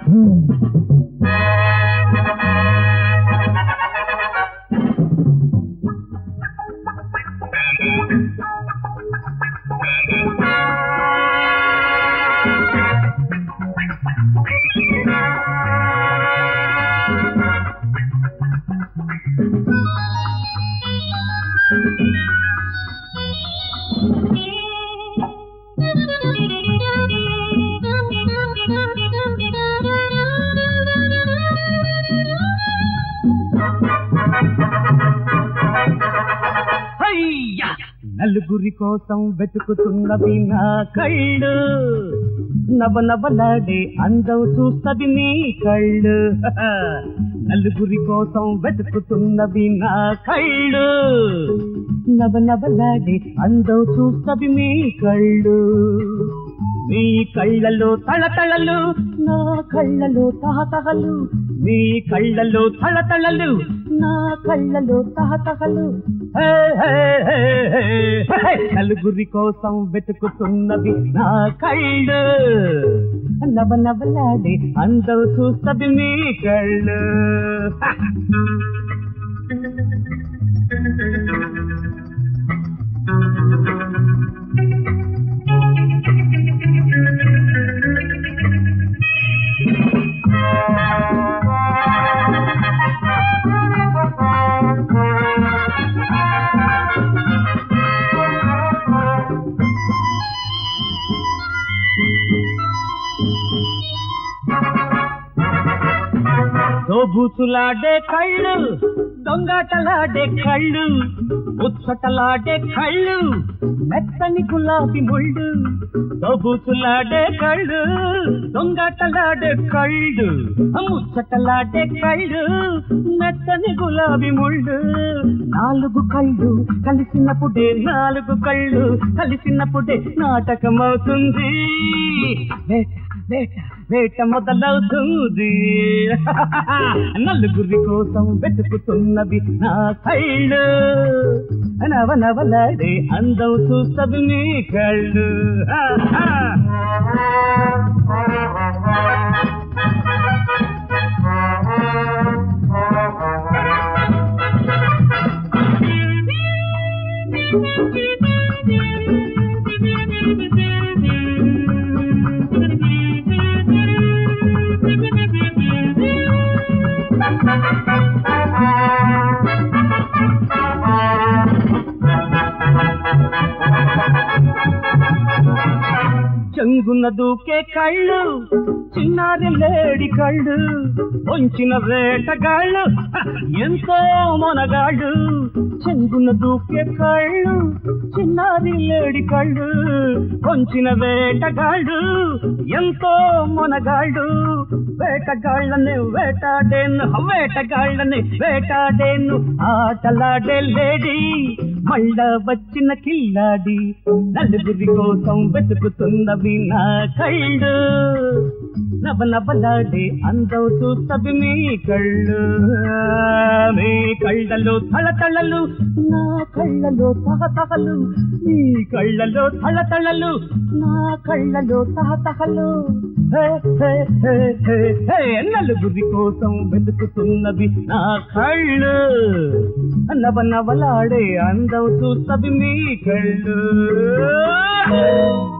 హయ్యా! నలుగురి కోసం వెతుకుతున్నవి నా కళ్ళు నవ నవలాడే అందం చూస్తది నీ కళ్ళు నలుగురి కోసం వెతుకుతున్నవి నా కళ్ళు నవ నవలాడే అందం చూస్తది నీ కళ్ళు నీ కళ్ళలో తళతళలు నా కళ్ళలో తహతహలు నీ కళ్ళలో తళతళలు నా కళ్ళలో తహతహలు హే, హే, హే, హే, హే. నలుగురి కోసం వెతుకుతున్నది నా కళ్ళు నవ నవలాడి అందరూ చూస్తది నీ కళ్ళు దోబూచులాడే కళ్ళు దొంగాటలాడే కళ్ళు ముచ్చటలాడే కళ్ళు మెత్తని గులాబీ ముళ్ళు దోబూచులాడే కళ్ళు దొంగాటలాడే కళ్ళు ముచ్చటలాడే కళ్ళు మెత్తని గులాబీ ముళ్ళు నాలుగు కళ్ళు కలిసినప్పుడే నాలుగు కళ్ళు కలిసినప్పుడే నాటకమవుతుంది వేట వేట వేట మొదలవుతుంది నలుగురి కోసం వెతుకుతున్నది నా కళ్ళు నవ నవలాడే అందం చూస్తది నీ కళ్ళు చెంగున దూకే కళ్ళు చిన్నారి లేడి కళ్ళు వంచిన వేటగాళ్ళు హ, ఎంతో మొనగాళ్ళు చెంగున దూకే కళ్ళు చిన్నారి లేడి కళ్ళు వంచిన వేటగాళ్ళు ఎంతో మొనగాళ్ళు వేటగాళ్ళని వేటాడేను వేటగాళ్ళని వేటాడేను ఆటలాడే లేడీ మళ్ళా వచ్చిన కిల్లాడి నలుగురి కోసం వెతుకుతున్నవి నా కళ్ళు నవ నవలాడే అందం చూస్తవి మీ కళ్ళు మీ కళ్ళలో తళతళలు నా కళ్ళలో తహతహలు మీ కళ్ళలో తళతళలు నా కళ్ళలో తహతహలు హే, హే, హే, హే, హే, నలుగురి కోసం వెతుకుతున్నవి నా కళ్ళు నవ నవలాడే అందం చూస్తవి మీ కళ్ళు